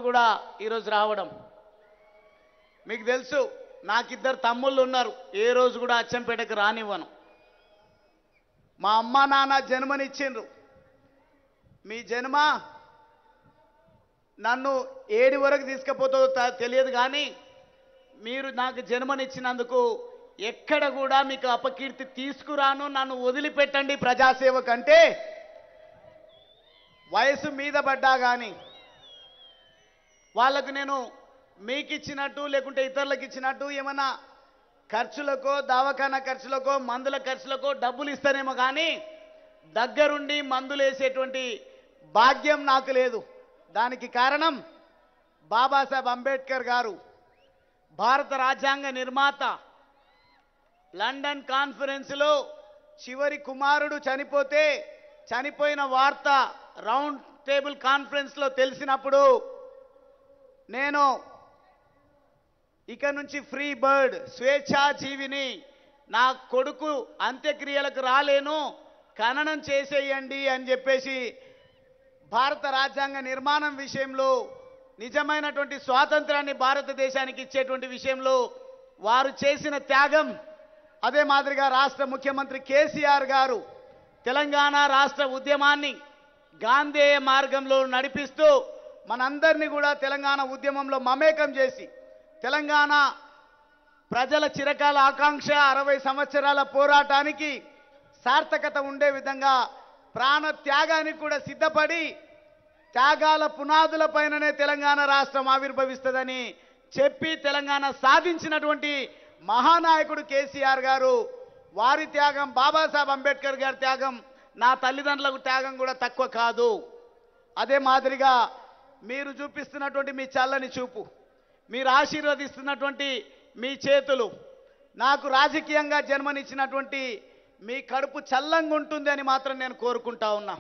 కూడా ఈరోజు రావడం మీకు తెలుసు నాకిద్దరు తమ్ముళ్ళు ఉన్నారు ఏ రోజు కూడా అచ్చంపేటకు రానివ్వను మా అమ్మ నాన్న జన్మనిచ్చిండ్రు మీ జన్మ నన్ను ఏడి వరకు తీసుకుపోతుందో త- తెలియదు కానీ మీరు నాకు జన్మనిచ్చినందుకు ఎక్కడ కూడా మీకు అపకీర్తి తీసుకురాను నన్ను వదిలిపెట్టండి ప్రజాసేవ కంటే వయసు మీద పడ్డా కానీ వాళ్ళకు నేను మీకు ఇచ్చినట్టు లేకుంటే ఇతరులకు ఇచ్చినట్టు ఏమన్నా ఖర్చులకో దవాఖానా ఖర్చులకో మందుల ఖర్చులకో డబ్బులు ఇస్తానేమో కానీ దగ్గరుండి మందులు వేసేటువంటి భాగ్యం నాకు లేదు దానికి కారణం బాబాసాహెబ్ అంబేద్కర్ గారు భారత రాజ్యాంగ నిర్మాత లండన్ కాన్ఫరెన్స్లో చివరి కుమారుడు చనిపోతే చనిపోయిన వార్త రౌండ్ టేబుల్ కాన్ఫరెన్స్లో తెలిసినప్పుడు నేను ఇక నుంచి ఫ్రీ బర్డ్ స్వేచ్ఛా జీవిని నా కొడుకు అంత్యక్రియలకు రాలేను ఖననం చేసేయండి అని చెప్పేసి భారత రాజ్యాంగ నిర్మాణం విషయంలో నిజమైనటువంటి స్వాతంత్రాన్ని భారతదేశానికి ఇచ్చేటువంటి విషయంలో వారు చేసిన త్యాగం అదే మాదిరిగా రాష్ట్ర ముఖ్యమంత్రి కేసీఆర్ గారు తెలంగాణ రాష్ట్ర ఉద్యమాన్ని గాంధేయ మార్గంలో నడిపిస్తూ మనందరినీ కూడా తెలంగాణ ఉద్యమంలో మమేకం చేసి తెలంగాణ ప్రజల చిరకాల ఆకాంక్ష అరవై సంవత్సరాల పోరాటానికి సార్థకత ఉండే విధంగా ప్రాణ త్యాగానికి కూడా సిద్ధపడి త్యాగాల పునాదుల పైననే తెలంగాణ రాష్ట్రం ఆవిర్భవిస్తుందని చెప్పి తెలంగాణ సాధించినటువంటి మహానాయకుడు కేసీఆర్ గారు వారి త్యాగం బాబాసాహెబ్ అంబేద్కర్ గారి త్యాగం నా తల్లిదండ్రులకు త్యాగం కూడా తక్కువ కాదు అదే మాదిరిగా మీరు చూపిస్తున్నటువంటి మీ చల్లని చూపు మీరు ఆశీర్వదిస్తున్నటువంటి మీ చేతులు నాకు రాజకీయంగా జన్మనిచ్చినటువంటి మీ కడుపు చల్లంగా ఉంటుంది అని మాత్రం నేను కోరుకుంటా ఉన్నా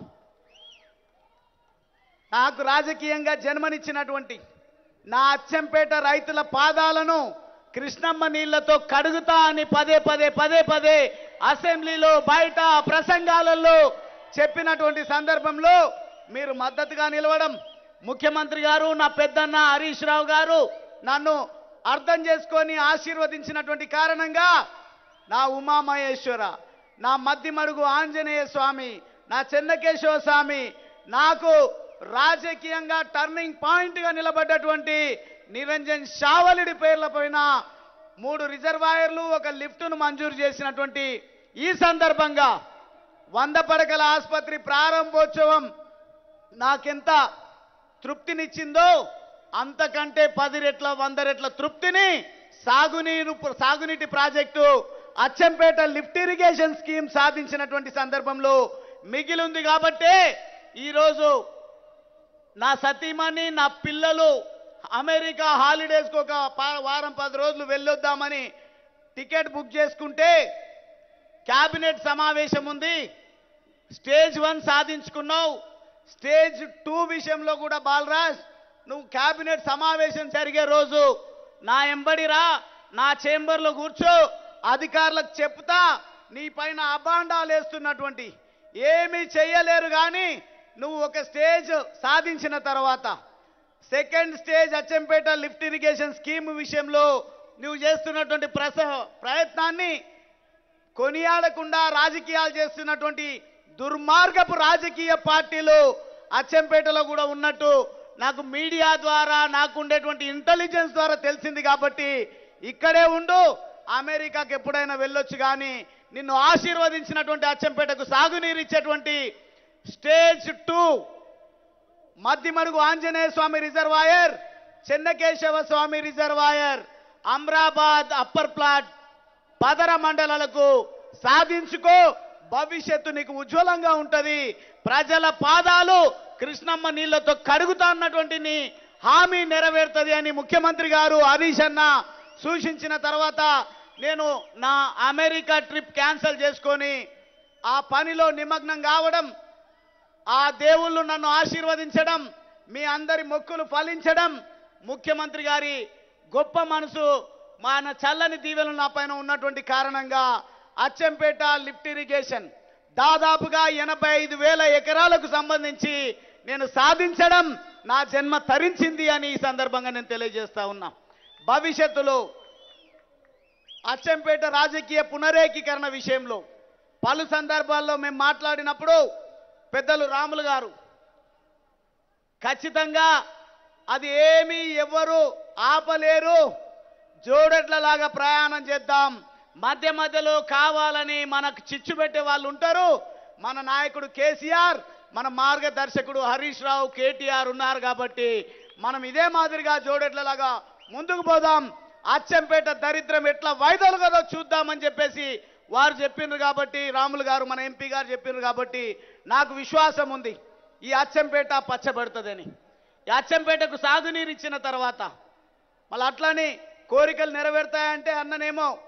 నాకు రాజకీయంగా జన్మనిచ్చినటువంటి నా అచ్చంపేట రైతుల పాదాలను కృష్ణమ్మ నీళ్లతో కడుగుతా అని పదే పదే పదే పదే అసెంబ్లీలో బయట ప్రసంగాలలో చెప్పినటువంటి సందర్భంలో మీరు మద్దతుగా నిలవడం ముఖ్యమంత్రి గారు నా పెద్దన్న హరీష్ రావు గారు నన్ను అర్థం చేసుకొని ఆశీర్వదించినటువంటి కారణంగా నా ఉమామహేశ్వర నా మద్దిమడుగు ఆంజనేయ స్వామి నా చెన్నకేశవ స్వామి నాకు రాజకీయంగా టర్నింగ్ పాయింట్ గా నిలబడ్డటువంటి నిరంజన్ షావలిడి పేర్ల పైన మూడు రిజర్వాయర్లు ఒక లిఫ్ట్ను మంజూరు చేసినటువంటి ఈ సందర్భంగా వంద పడకల ఆసుపత్రి ప్రారంభోత్సవం నాకెంత తృప్తినిచ్చిందో అంతకంటే పది రెట్ల వంద రెట్ల తృప్తిని సాగునీరు సాగునీటి project Achampet lift irrigation scheme సాధించినటువంటి సందర్భంలో మిగిలింది కాబట్టే ఈరోజు నా సతీమణి నా పిల్లలు అమెరికా హాలిడేస్కి ఒక పా- వారం పది రోజులు వెళ్ళొద్దామని టికెట్ బుక్ చేసుకుంటే క్యాబినెట్ సమావేశం ఉంది స్టేజ్ వన్ సాధించుకున్నావు స్టేజ్ టూ విషయంలో కూడా బాలరాజ్ నువ్వు క్యాబినెట్ సమావేశం జరిగే రోజు నా ఎంబడిరా నా చేంబర్లో కూర్చో అధికారులకు చెప్తా నీ పైన అబాండాలు వేస్తున్నటువంటి ఏమీ చెయ్యలేరు కానీ నువ్వు ఒక స్టేజ్ సాధించిన తర్వాత second stage Achampet lift irrigation scheme విషయంలో నువ్వు చేస్తున్నటువంటి ప్రస ప్రయత్నాన్ని కొనియాడకుండా రాజకీయాలు చేస్తున్నటువంటి దుర్మార్గపు రాజకీయ పార్టీలు అచ్చంపేటలో కూడా ఉన్నట్టు నాకు మీడియా ద్వారా నాకు ఉండేటువంటి ఇంటెలిజెన్స్ ద్వారా తెలిసింది కాబట్టి ఇక్కడే ఉండు అమెరికాకి ఎప్పుడైనా వెళ్ళొచ్చు కానీ నిన్ను ఆశీర్వదించినటువంటి అచ్చంపేటకు సాగునీరు ఇచ్చేటువంటి stage two Madhyamadugu Anjaneya Swamy reservoir Chennakesava Swamy reservoir Amrabad upper plateau Padara మండలాలకు సాధించుకో భవిష్యత్తు నీకు ఉజ్వలంగా ఉంటది ప్రజల పాదాలు కృష్ణమ్మ నీళ్లతో కడుగుతా అన్నటువంటి నీ హామీ నెరవేరుతుంది అని ముఖ్యమంత్రి గారు హరీష్ అన్న సూచించిన తర్వాత నేను నా అమెరికా ట్రిప్ క్యాన్సిల్ చేసుకొని ఆ పనిలో నిమగ్నం కావడం ఆ దేవుళ్ళు నన్ను ఆశీర్వదించడం మీ అందరి మొక్కులు ఫలించడం ముఖ్యమంత్రి గారి గొప్ప మనసు మన చల్లని దీవెనలు నా పైన ఉన్నటువంటి కారణంగా అచ్చంపేట లిఫ్ట్ ఇరిగేషన్ దాదాపుగా ఎనభై ఐదు వేల ఎకరాలకు సంబంధించి నేను సాధించడం నా జన్మ తరించింది అని ఈ సందర్భంగా నేను తెలియజేస్తా ఉన్నా భవిష్యత్తులో అచ్చంపేట రాజకీయ పునరేకీకరణ విషయంలో పలు సందర్భాల్లో మేము మాట్లాడినప్పుడు పెద్దలు రాములు గారు ఖచ్చితంగా అది ఏమీ ఎవ్వరు ఆపలేరు జోడెట్లలాగా ప్రయాణం చేద్దాం మధ్య మధ్యలో కావాలని మనకు చిచ్చు పెట్టే వాళ్ళు ఉంటారు మన నాయకుడు కేసీఆర్ మన మార్గదర్శకుడు హరీష్ రావు కేటీఆర్ ఉన్నారు కాబట్టి మనం ఇదే మాదిరిగా జోడెట్లలాగా ముందుకు పోదాం అచ్చంపేట దరిద్రం ఎట్లా వైదొలు కదో చూద్దామని చెప్పేసి వారు చెప్పిండ్రు కాబట్టి రాములు గారు మన ఎంపీ గారు చెప్పిండ్రు కాబట్టి నాకు విశ్వాసం ఉంది ఈ అచ్చంపేట పచ్చబడుతుందని ఈ అచ్చంపేటకు సాగునీరు ఇచ్చిన తర్వాత మళ్ళీ అట్లని కోరికలు నెరవేరుతాయంటే అన్ననేమో